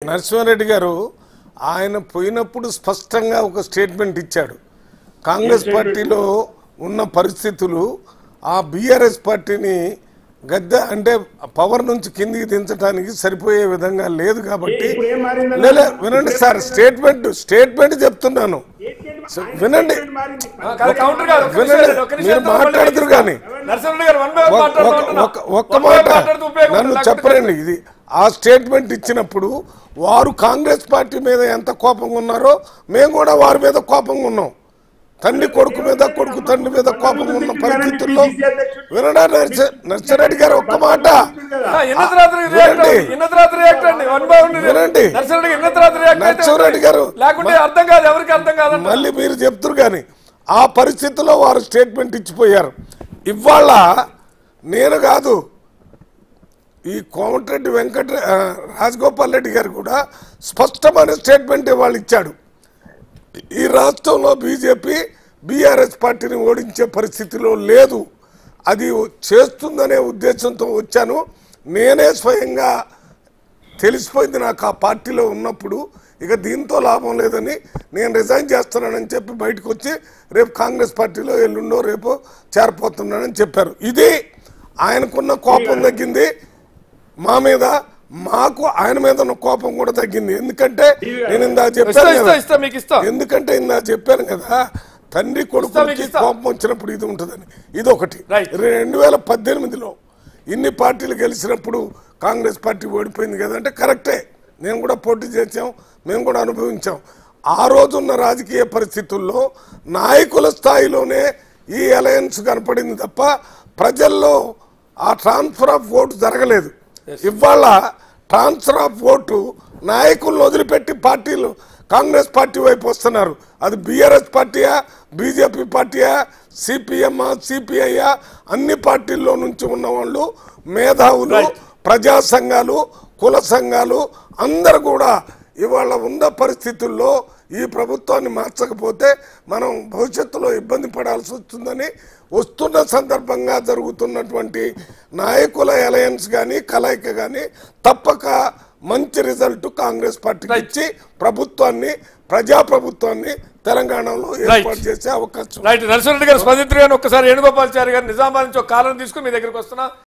నరసింహారెడ్డి గారు ఆయన పోయినప్పుడు స్పష్టంగా ఒక స్టేట్మెంట్ ఇచ్చాడు కాంగ్రెస్ పార్టీలో ఉన్న పరిస్థితులు ఆ బీఆర్ఎస్ పార్టీని గద్దె అంటే పవర్ నుంచి కిందికి దించడానికి సరిపోయే విధంగా లేదు కాబట్టి ఏ, ఇప్పుడు ఏం మారిందన్న? లే, లే, వినండి సార్ స్టేట్మెంట్ స్టేట్మెంట్ చెప్తున్నాను సో, వినండి ఆ, కాదు, కౌంటర్ కాదు, ఒక్క వినండి, నిమిషం, ఒక్క నిమిషం మీరు తర్వాత మళ్ళీ మాట్లాడుతురు ఇస్తా. కానీ. నరసింహరెడ్డి గారు వన్ బై వన్ ఒక- మాట్లాడుతూ ఒక- ఉంటున్నా. ఒక- ఒక్క వన్ బై వన్ మాట మాట్లాడుతూ ఉపయోగం నన్ను ఉండదు. చెప్పరండి ఇది ఆ స్టేట్మెంట్ ఇచ్చినప్పుడు వారు కాంగ్రెస్ పార్టీ మీద ఎంత కోపంగా ఉన్నారో మేము కూడా వారి మీద కోపంగా ఉన్నాం తండ్రి కొడుకు మీద కొడుకు తండ్రి మీద కోపంగా ఉన్న పరిస్థితుల్లో వినడా నరస- నరసరెడ్డి గారు ఒక్క మాట ఆ, ఇన్నత రాత్రి రియాక్ట్ వినండి. అవ్వండి. ఇన్నత రాత్రి రియాక్ట్ అండి వన్ బై వన్ వినండి. నరసింహరెడ్డి గారు ఇన్నత రాత్రి రియాక్ట్ అయితే నరసింహారెడ్డి గారు, లేకుంటే అర్థం కాదు ఎవరికి అర్థం కాదంట మళ్ళీ మీరు చెప్తురు కానీ ఆ పరిస్థితిలో వారు స్టేట్మెంట్ ఇచ్చిపోయారు ఇవాళ నేను కాదు ఈ కోమటిరెడ్డి వెంకట ఆ, రాజగోపాల్ రెడ్డి గారు కూడా స్పష్టమైన స్టేట్మెంట్ ఇవాళ ఇచ్చాడు ఈ రాష్ట్రంలో బీజేపీ బీఆర్ఎస్ పార్టీని ఓడించే పరిస్థితిలో లేదు అది చేస్తుందనే ఉద్దేశంతో వచ్చాను నేనే స్వయంగా తెలిసిపోయింది నాకు ఆ పార్టీలో ఉన్నప్పుడు ఇక దీంతో లాభం లేదని నేను రిజైన్ చేస్తున్నానని చెప్పి బయటకు వచ్చి రేపు కాంగ్రెస్ పార్టీలో ఎల్లుండో రేపు చేరిపోతున్నానని చెప్పారు ఇది ఆయనకున్న కోపం తగ్గింది మా మీద మాకు ఆయన మీద ఉన్న కోపం కూడా తగ్గింది ఎందుకంటే నేను ఇందా ఇస్తా చెప్పాను ఇస్తా కదా ఇస్తా మీకు ఇస్తా ఎందుకంటే ఇందా చెప్పాను కదా తండ్రి మీకు కొడుకుకి ఇస్తా. కోపం వచ్చినప్పుడు ఇది ఉంటుందని ఇది ఒకటి Right. రెండు వేల పద్దెనిమిదిలో ఇన్ని పార్టీలు గెలిచినప్పుడు కాంగ్రెస్ పార్టీ ఓడిపోయింది కదంటే కరెక్టే నేను కూడా పోటీ చేసాం మేము కూడా అనుభవించాం ఆ రోజున్న రాజకీయ పరిస్థితుల్లో నాయకుల స్థాయిలోనే ఈ అలయన్స్ కనపడింది తప్ప ప్రజల్లో ఆ ట్రాన్స్ఫర్ ఆఫ్ ఓటు జరగలేదు ఇవాళ ట్రాన్స్ఫర్ ఆఫ్ ఓటు నాయకులను వదిలిపెట్టి పార్టీలు కాంగ్రెస్ పార్టీ వైపు వస్తున్నారు అది బీఆర్ఎస్ పార్టీయా బీజేపీ పార్టీయా సిపిఎం సిపిఐయా అన్ని పార్టీల్లో నుంచి ఉన్న వాళ్ళు మేధావులు ప్రజా సంఘాలు కుల సంఘాలు అందరు కూడా ఇవాళ ఉన్న పరిస్థితుల్లో ఈ ప్రభుత్వాన్ని మార్చకపోతే మనం భవిష్యత్తులో ఇబ్బంది పడాల్సి వస్తుందని వస్తున్న సందర్భంగా జరుగుతున్నటువంటి నాయకుల అలయన్స్ కానీ కలయిక కానీ తప్పక మంచి రిజల్ట్ కాంగ్రెస్ పార్టీకి ఇచ్చి ప్రభుత్వాన్ని ప్రజా ప్రభుత్వాన్ని తెలంగాణలో ఏర్పాటు చేసే అవకాశం రైట్ నరసింహరెడ్డి గారు స్పందించారు కానీ ఒక్కసారి వేణుగోపాల్చారి గారు నిజామాబాద్ నుంచి ఒక కాలం తీసుకుని మీ దగ్గరికి వస్తున్నా